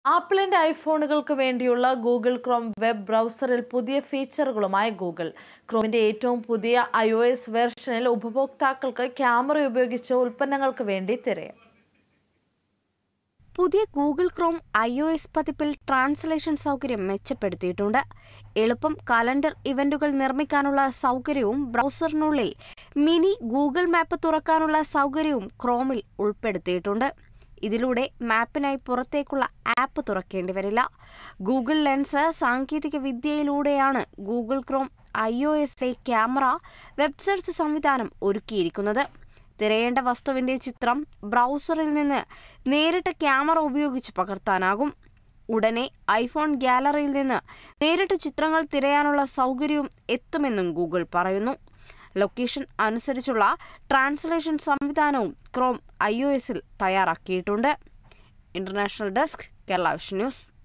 ആപ്പിളിന്റെ ഐഫോണുകൾക്ക് വേണ്ടിയുള്ള Google Chrome web ബ്രൗസറിൽ പുതിയ ഫീച്ചറുകളുമായി ഗൂഗിൾ ക്രോമിന്റെ ഏറ്റവും പുതിയ ഐ ഒ എസ് വെർഷനിൽ ഉപഭോക്താക്കൾക്ക് ക്യാമറ ഉപയോഗിച്ച് ഉൽപ്പന്നങ്ങൾക്ക് വേണ്ടി തിരയാം പുതിയ Google Chrome I O S പതിപ്പിൽ ട്രാൻസ്ലേഷൻ സൗകര്യം മെച്ചപ്പെടുത്തിയിട്ടുണ്ട് എളുപ്പം കലണ്ടർ ഇവന്റുകൾ നിർമ്മിക്കാനുള്ള സൗകര്യവും ബ്രൗസറിനുള്ളിൽ മിനി ഗൂഗിൾ മാപ്പ് തുറക്കാനുള്ള സൗകര്യവും ക്രോമിൽ ഉൾപ്പെടുത്തിയിട്ടുണ്ട് ഇതിലൂടെ മാപ്പിനായി പുറത്തേക്കുള്ള ആപ്പ് തുറക്കേണ്ടി വരില്ല ഗൂഗിൾ ലെൻസ് സാങ്കേതിക വിദ്യയിലൂടെയാണ് ഗൂഗിൾ ക്രോം ഐ ഒ എസിലെ ക്യാമറ വെബ് സെർച്ച് സംവിധാനം ഒരുക്കിയിരിക്കുന്നത് തിരയേണ്ട വസ്തുവിന്റെ ചിത്രം ബ്രൗസറിൽ നിന്ന് നേരിട്ട് ക്യാമറ ഉപയോഗിച്ച് പകർത്താനാകും ഉടനെ ഐഫോൺ ഗാലറിയിൽ നിന്ന് നേരിട്ട് ചിത്രങ്ങൾ തിരയാനുള്ള സൗകര്യവും എത്തുമെന്നും ഗൂഗിൾ പറയുന്നു ലൊക്കേഷൻ അനുസരിച്ചുള്ള ട്രാൻസ്ലേഷൻ സംവിധാനവും ക്രോം ഐ ഒ എസിൽ തയ്യാറാക്കിയിട്ടുണ്ട് international desk Kerala Vision news